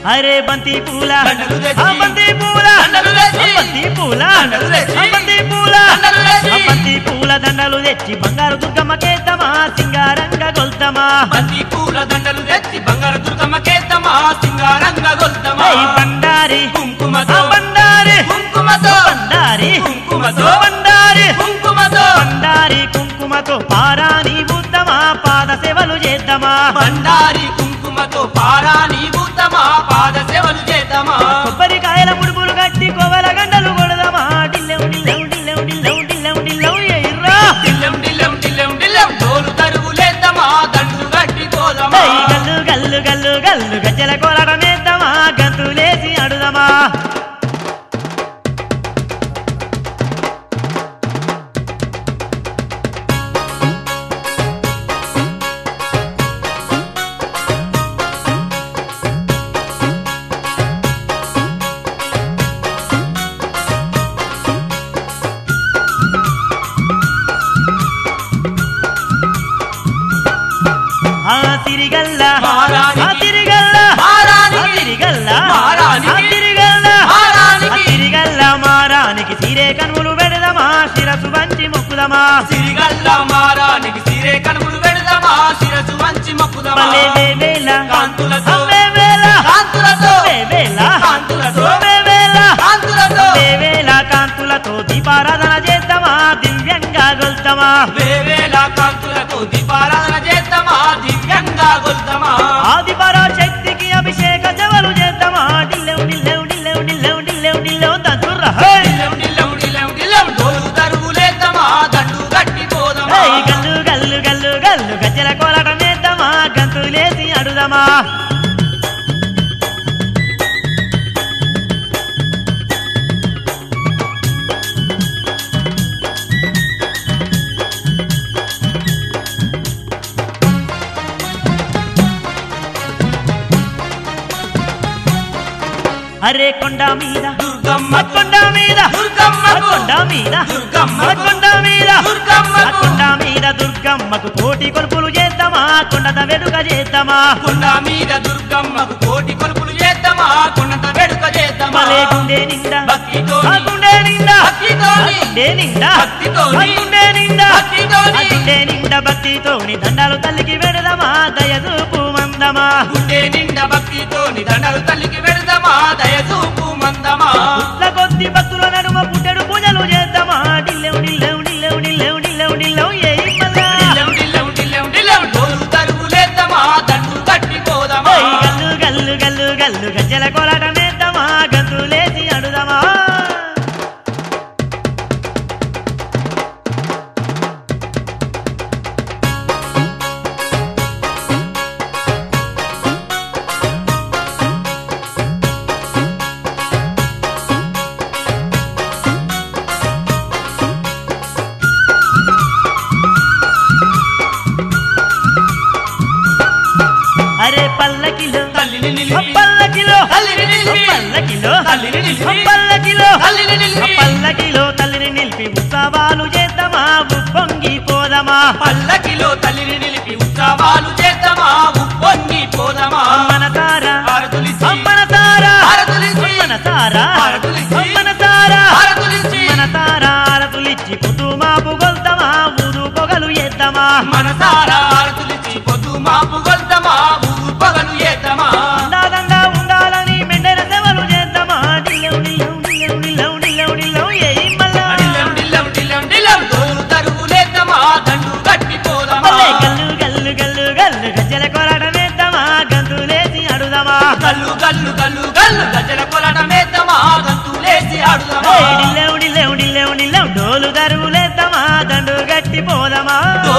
అరే బంతి పూల దండలు తెచ్చి. ఆ బంతి పూల దండలు తెచ్చి. ఆ బంతి పూల దండలు తెచ్చి. ఆ బంతి పూల దండలు తెచ్చి. ఆ బంతి పూల దండలు తెచ్చి బంగారు దుర్గమ్మ కేద్దమా సింగారంగ గొల్తమా బంతి పూల దండలు తెచ్చి బంగారు దుర్గమ్మ కేతమా సింగారంగ గొల్తమా ఏయ్ బండారి కుంకుమతో ఆ బండారి కుంకుమతో బండారి కుంకుమతో ఆ బండారి కుంకుమతో బండారి కుంకుమతో పారాని బుద్ధమా పాద సేవలు చేద్దామా బండారి కుంకుమతో పారాని బుద్ధమా పాద సేవలు చేద్దామా కొబ్బరికాయల ముడుపులు కట్టి కోవల గంటలు కొడదామా డిల్లెం డిల్లెం డిల్లెం డిల్లెం డిల్లెం డిల్లెం ఎయిర్రా డిల్లెం డిల్లెం డిల్లెం డిల్లెం డోలు తరుగులేద్దామా దండు గట్టి పోదమా ఏయ్ గల్లు గల్లు గల్లు గల్లు గజ్జల కోలడమేద్దామా గంతులేసి అడుదమా ఆ తిరిగల్ల మారానికి. ఆ తిరిగల్ల మారానికి. ఆ తిరిగల్ల మారానికి. ఆ తిరిగల్ల మారానికి. ఆ తిరిగల్ల మారానికి సిరే కనుములు పెడదమా శిరసు వంచి మొక్కుదమా సిరిగల్ల మారానికి సిరే కనుములు పెడదామా శిరసు వంచి మొక్కుదమా మల్లె వేవేల కాంతులతో. వేవేల కాంతులతో వేవేల కాంతులతో. వేవేల కాంతులతో వేవేల కాంతులతో దీపారాధన చేద్దామా దివ్యంగా గొల్తమా వేవేల కాంతులతో దీపారాధన చేద్దామా దివ్యంగా గొల్తమా ఆది పరాశక్తికి అభిషేక సేవలు చేద్దామా డిల్లెం డిల్లెం డిల్లెం డిల్లెం డిల్లెం డిల్లెం దంతుర్రా హే డిల్లెం డిల్లెం డిల్లెం డిల్లెం డోలు తరుగులేద్దామా దండు గట్టి పోదమా ఏయ్ గల్లు గల్లు గల్లు గల్లు గజ్జల కోలటమేద్దామా గంతులేసి అడుదమా అరే కొండ మీద దుర్గమ్మ ఆ కొండ మీద ఆ దుర్గమ్మకు కొండ మీద దుర్గమ్మకు ఆ కొండ మీద ఆ దుర్గమ్మకు కొండ మీద దుర్గమ్మకు కోటి కొలుపులు చేద్దామా కొండత వెడుక చేద్దామా కొండ మీద దుర్గమ్మకు కోటి కొలుపులు చేద్దామా కొండంత వేడుక చేద్దామా మలే గుండె నిండా భక్తితోని. ఆ గుండె నిండా భక్తితోని. ఆ గుండె నిండా భక్తితోని. ఆ గుండె నిండా భక్తితోని. ఆ గుండె నిండా భక్తితోని దండాలు తల్లికి వెడదమా దయదూపు మందమా గుండె నిండా భక్తితోని దండలు తల్లికి పెడదామా దయచూపు మందమా పుట్ల కొద్ది భక్తుల నడుమ పుట్టెడు పూజలు చేద్దామా డిల్లెం డిల్లెం డిల్లెం డిల్లెం డిల్లెం డిల్లెం ఏయ్ మల్లా డిల్లెం డిల్లెం డిల్లెం డిల్లెం డోలు తరుగులేద్దామా దండు కట్టి పోదామా ఏయ్ గల్లు గల్లు గల్లు గల్లు గజ్జల కోలాటమేద్దామా గంతులేసి అడుదమా అరే పల్లకిలో తల్లిని ఆ నిలిపి పల్లకిలో తల్లిని నిలిపి పల్లకిలో తల్లిని నిలిపి ఆ పల్లకిలో తల్లిని నిలిపి ఆ పల్లకిలో తల్లిని నిలిపి ఉత్సవాలు చేద్దామా ఉప్పొంగి పోదమా పల్లకిలో తల్లిని నిలిపి ఉత్సవాలు చేద్దామా ఉప్పొంగి పోదామా మనసారా హారతులిచ్చి మనసారా హారతులిచ్చి మనసారా హారతులిచ్చి మనసారా హారతులిచ్చి మనసారా ఆరతులిచ్చి పొద్దు మాపు గొల్తమా ఊరు పొగలు ఎద్దమా మనసారా హారతులిచ్చి పొద్దు మాపు గొల్తమా ఊరు పగలు ఏద్దామా ఉండాలంగా ఉండాలని మెండైన సేవలు చేద్దామా డిల్లెం డిల్లెం డిల్లెం డిల్లెం డిల్లెం డిల్లెం ఏయ్ మల్లా డిల్లం డిల్లం డిల్లం డిల్లం డోలు తరుగులేద్దామా దండు కట్టి పోదామా మల్లె గల్లు గల్లు గల్లు గల్లు గజ్జల కొరడమేద్దామా గంతులేసి అడుదమా గల్లు గల్లు గల్లు గల్లు గజల కొలటమేద్దామా గంతులేసి ఆడుదామా ఏయ్ డిల్లెం డిల్లెం డిల్లెం డిల్లెం డోలు దరువులేద్దామా దండు గట్టి పోదమా